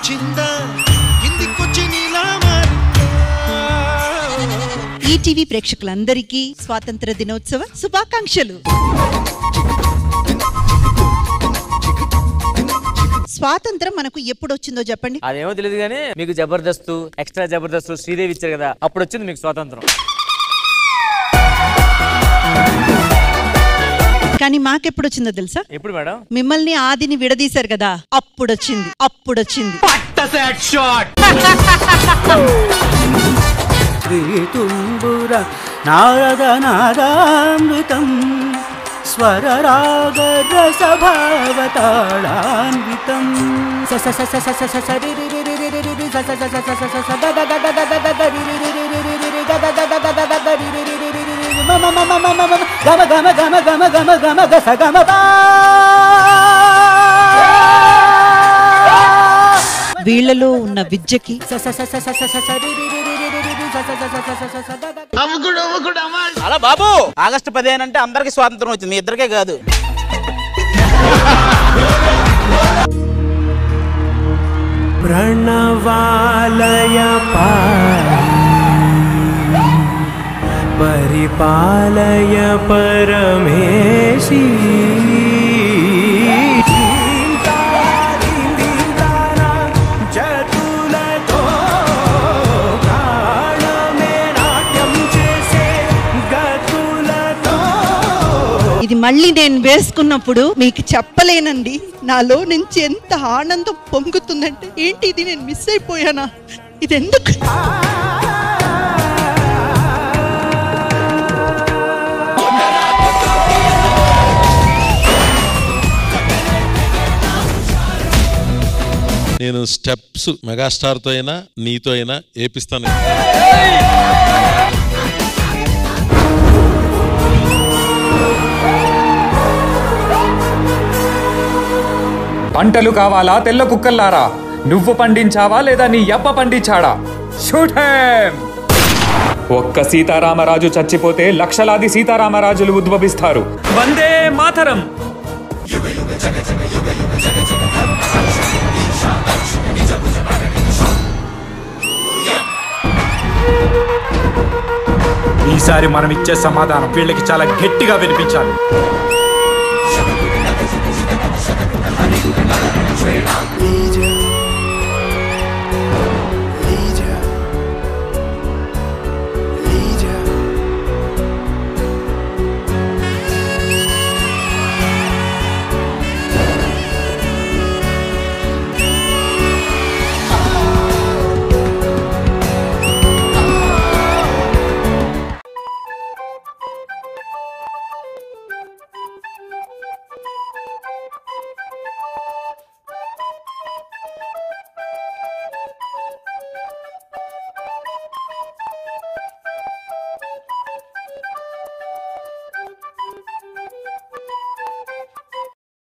వచ్చిందా కిందికొచ్చి నీలా మారిందా ఈటీవీ ప్రేక్షకులందరికీ స్వాతంత్ర దినోత్సవ శుభాకాంక్షలు స్వాతంత్రం మనకు ఎప్పుడు వచ్చిందో చెప్పండి అదేమో తెలియదు కానీ మీకు జబర్దస్త్ ఎక్స్ట్రా జబర్దస్త్ శ్రీదేవి ఇచ్చారు కదా అప్పుడు వచ్చింది మీకు స్వాతంత్రం కానీ మాకెప్పుడు వచ్చిందో తెలుసా ఎప్పుడు మేడం మిమ్మల్ని ఆదిని విడదీశారు కదా అప్పుడు వచ్చింది అప్పుడు వచ్చింది తుంబుర నారద నాదామృతం స్వరరాగరసభావతాళాన్వితం స స స స స స స స రి రి రి రి రి రి రి రి స స స స స స స స గ గ గ గ గ గ గ రి రి రి రి రి రి రి రి గ గ గ గ గ గ గ రి రి రి రి రి రి రి మ మ మ మ మ మ మ గమ గమ గమ గమ గమ గమ గ స గమ పా వీళ్ళలో ఉన్న విద్యకి స స స స స స స స రి రి రి రి రి రి రి రి స స స స స స స స గ గ అవ్వకుడు అవ్వకుడు అమ్మా అలా బాబు ఆగస్టు పదిహేను అంటే అందరికి స్వాతంత్రం వచ్చింది మీ ఇద్దరికే కాదు प्रणवालय परिपालय परमेशी జతులతో ప్రాణమే నాట్యం చేసే గతులతో ఇది మళ్ళీ నేను వేసుకున్నప్పుడు మీకు చెప్పలేనండి నాలో నుంచి ఎంత ఆనందం పొంగుతుందంటే ఏంటి ఇది నేను మిస్ అయిపోయానా ఇది ఎందుకు నేను స్టెప్స్ మెగాస్టార్తో అయినా నీతో అయినా ఏపిస్తాను పంటలు కావాలా తెల్ల కుక్కల్లారా నువ్వు పండించావా లేదా నీ అప్ప పండించాడా షూట్ హేమ్ ఒక్క సీతారామరాజు చచ్చిపోతే లక్షలాది సీతారామరాజులు ఉద్భవిస్తారు వందే మాతరం ఈసారి మనం ఇచ్చే సమాధానం వీళ్ళకి చాలా గట్టిగా వినిపించాలి